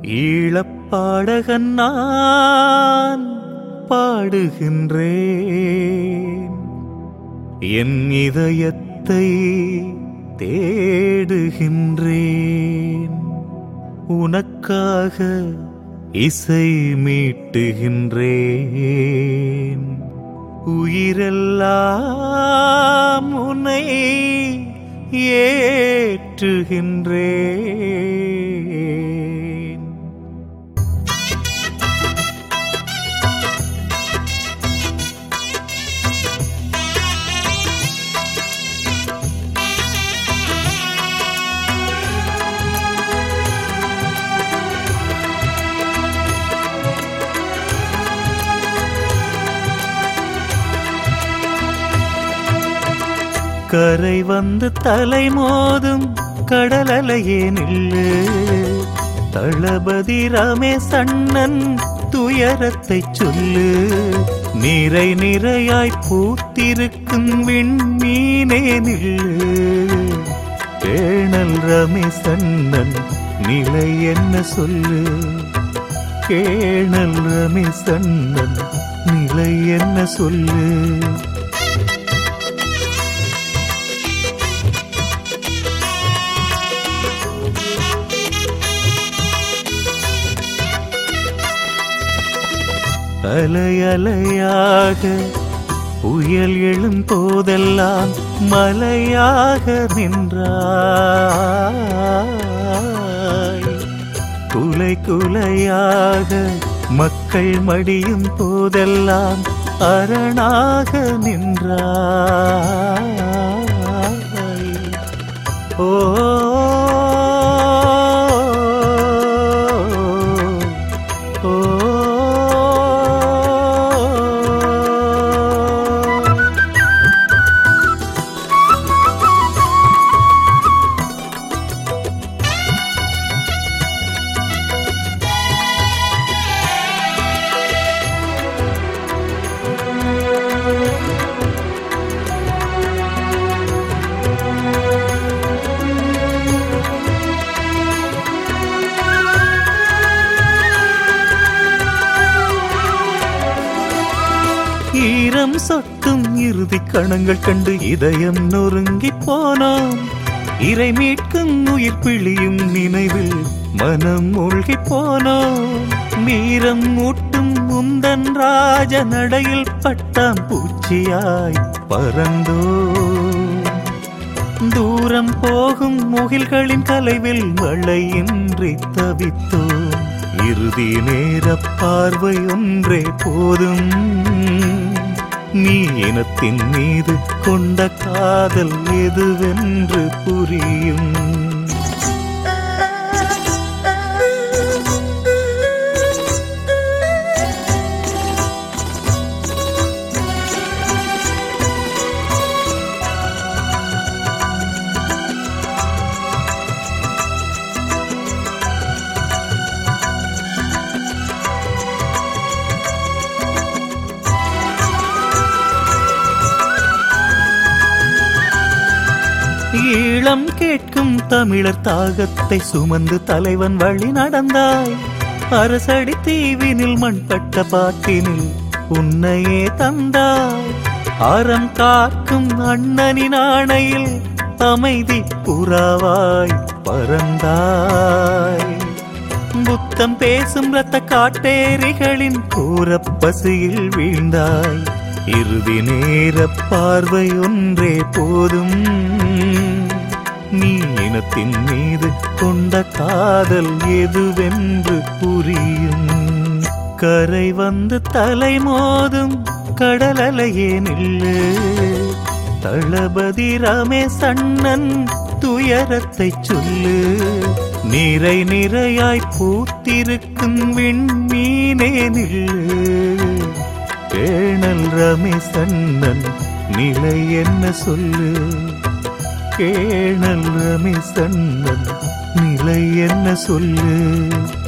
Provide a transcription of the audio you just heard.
ஈழப்பாடகன் நான் பாடுகின்றேன் என் இதயத்தை தேடுகின்றேன் உனக்காக இசை மீட்டுகின்றேன் உயிரெல்லாம் உன்னை ஏற்றுகின்றேன் கரை வந்து தலை மோதும் கடலலையே நில்லு தளபதி ரமேசண்ணன் துயரத்தை சொல்லு நிறை நிறையாய் பூத்திருக்கும் விண்மீனே நில்லு கேணல் ரமேசண்ணன் நிலை என்ன சொல்லு கேணல் ரமேசண்ணன் நிலை என்ன சொல்லு அலையலையாக புயல் எழும் போதெல்லாம் மலையாக நின்றாய் குலை குலையாக மக்கள் மடியும் போதெல்லாம் அரணாக நின்றாய் ஓ ஓ ஈரம் சொட்டும் இறுதி கணங்கள் கண்டு இதயம் நொறுங்கி போனோம் இறை மீட்கும் உயிர் பிழியும் நினைவில் மனம் மூழ்கி போனோம் மீரம் மூட்டும் முந்தன் ராஜ நடையில் பட்டாம் பூச்சியாய் பறந்தோ தூரம் போகும் முகில்களின் கலைவில் மழையின்றி தவித்தோம் இறுதி நேர பார்வை ஒன்றே போதும் நீ இனத்தின் மீது கொண்ட காதல் எதுவென்று புரியும் ஈழம் கேட்கும் தமிழர் தாகத்தை சுமந்து தலைவன் வழி நடந்தாய் அரசடி தீவினில் மண்பட்ட பாட்டினில் உன்னையே தந்தாய் அறம் காக்கும் அண்ணனின் ஆணையில் அமைதி புறாவாய் பறந்தாய் புத்தம் பேசும் ரத்த காட்டேரிகளின் கூரப் பசியில் வீழ்ந்தாய் இறுதி நேர பார்வை ஒன்றே போதும் நீ இனத்தின் மீது கொண்ட காதல் எதுவென்று புரியும் கரை வந்து தலை மோதும் கடலலையே நில்லு தளபதி ரமேசண்ணன் துயரத்தை சொல்லு நிறை நிறையாய் பூத்திருக்கும் விண்மீனே நில்லு கேணல் ரமேசண்ணன் நிலை என்ன சொல்லு கேணல் ரமேசண்ணன் நிலை என்ன சொல்லு